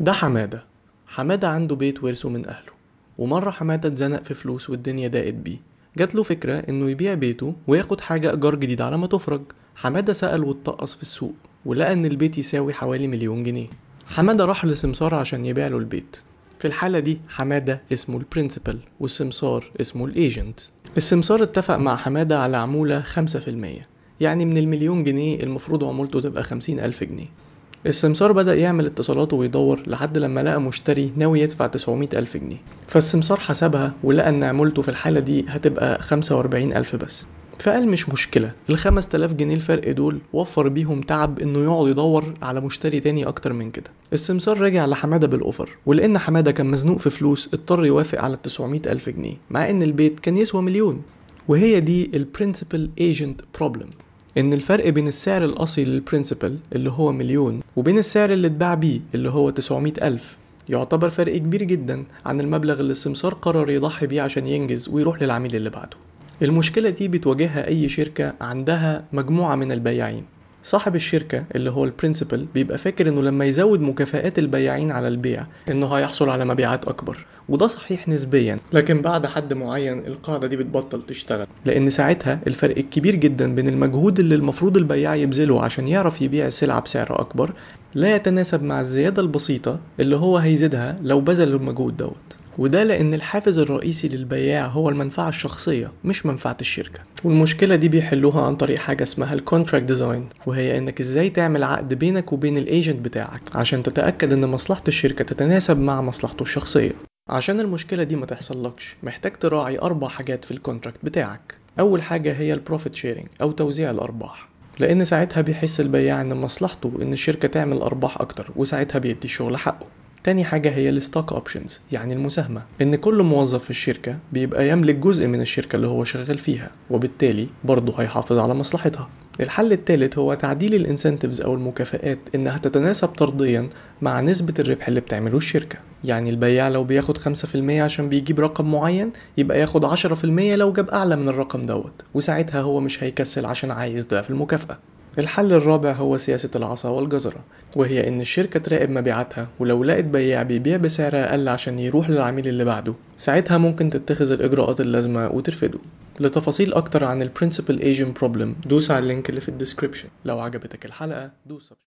ده حمادة حمادة عنده بيت ورثه من أهله ومرة حمادة اتزنق في فلوس والدنيا ضاقت بيه جات له فكرة إنه يبيع بيته وياخد حاجة إيجار جديد على ما تفرج حمادة سأل واتطقص في السوق ولقى إن البيت يساوي حوالي مليون جنيه حمادة راح لسمسار عشان يبيع له البيت في الحالة دي حمادة اسمه البرنسبل والسمسار اسمه الايجنت السمسار اتفق مع حمادة على عمولة خمسة في المية يعني من المليون جنيه المفروض عمولته تبقى خمسين ألف جنيه السمسار بدأ يعمل اتصالاته ويدور لحد لما لقى مشتري ناوي يدفع 900 ألف جنيه فالسمسار حسبها ولقى إن عمولته في الحالة دي هتبقى 45 ألف بس فقال مش مشكلة ال 5000 جنيه الفرق دول وفر بيهم تعب انه يقعد يدور على مشتري تاني اكتر من كده السمسار رجع لحمادة بالاوفر ولان حمادة كان مزنوق في فلوس اضطر يوافق على ال 900 الف جنيه مع ان البيت كان يسوى مليون وهي دي البرنسبل ايجنت بروبلم ان الفرق بين السعر الاصلي للبرنسبل اللي هو مليون وبين السعر اللي اتباع بيه اللي هو 900 الف يعتبر فرق كبير جدا عن المبلغ اللي السمسار قرر يضحي بيه عشان ينجز ويروح للعميل اللي بعده المشكلة دي بتواجهها أي شركة عندها مجموعة من البياعين صاحب الشركة اللي هو البرنسبل بيبقى فاكر انه لما يزود مكافآت البياعين على البيع انه هيحصل على مبيعات اكبر وده صحيح نسبيا لكن بعد حد معين القاعدة دي بتبطل تشتغل لان ساعتها الفرق الكبير جدا بين المجهود اللي المفروض البياع يبذله عشان يعرف يبيع السلعة بسعر اكبر لا يتناسب مع الزيادة البسيطة اللي هو هيزيدها لو بذل المجهود دوت وده لأن الحافز الرئيسي للبياع هو المنفعة الشخصية مش منفعة الشركة والمشكلة دي بيحلوها عن طريق حاجة اسمها الكونتراكت ديزاين وهي انك ازاي تعمل عقد بينك وبين الايجنت بتاعك عشان تتأكد ان مصلحة الشركة تتناسب مع مصلحته الشخصية عشان المشكلة دي ما تحصلكش محتاج تراعي أربع حاجات في الكونتراكت بتاعك أول حاجة هي البروفيت شيرنج أو توزيع الأرباح لأن ساعتها بيحس البياع إن مصلحته إن الشركة تعمل أرباح أكتر وساعتها بيدي الشغل حقه تاني حاجة هي الستوك اوبشنز يعني المساهمة ان كل موظف في الشركة بيبقى يملك جزء من الشركة اللي هو شغال فيها وبالتالي برضه هيحافظ على مصلحتها الحل الثالث هو تعديل الانسنتيفز او المكافآت انها تتناسب طرديا مع نسبة الربح اللي بتعمله الشركة يعني البياع لو بياخد 5% عشان بيجيب رقم معين يبقى ياخد 10% لو جاب اعلى من الرقم دوت وساعتها هو مش هيكسل عشان عايز ضعف المكافأة الحل الرابع هو سياسة العصا والجزرة وهي إن الشركة تراقب مبيعاتها ولو لقت بياع بيبيع بسعر أقل عشان يروح للعميل اللي بعده ساعتها ممكن تتخذ الإجراءات اللازمة وترفضه لتفاصيل أكتر عن ال Principal Agent Problem دوس على اللينك اللي في الديسكريبشن لو عجبتك الحلقة دوس subscribe